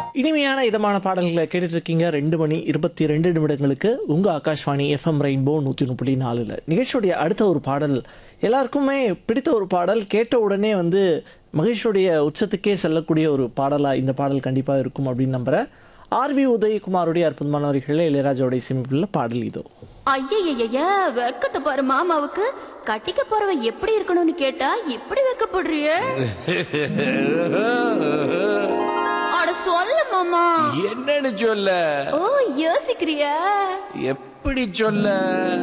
இனிமையான இதமான பாடல்களை கேட்டுட்டு இருக்கீங்க ரெண்டு மணி இருபத்தி ரெண்டு நிமிடங்களுக்கு உங்க ஆகாஷ்வாணி எஃப்எம் ரெயின்போ நூற்றி முப்பத்தி நாலுல நிகழ்ச்சியுடைய அடுத்த ஒரு பாடல் எல்லாருக்குமே பிடித்த ஒரு பாடல் கேட்ட உடனே வந்து மகேஷுடைய உச்சத்துக்கே செல்லக்கூடிய ஒரு பாடலா இந்த பாடல் கண்டிப்பா இருக்கும் அப்படின்னு நம்புறேன் ஆர்வி உதயகுமாருடைய அற்புதமான வரிகளில் இளையராஜாவுடைய சிமிப்புள்ள பாடல் இதோ ஐயய்யய்ய வெக்கத்தை பாரு மாமாவுக்கு கட்டிக்க போறவ எப்படி இருக்கணும்னு கேட்டா இப்படி வெக்கப்படுறிய அட சொல்ல மாமா என்னன்னு சொல்ல ஓ யோசிக்கிறியா எப்படி சொல்ல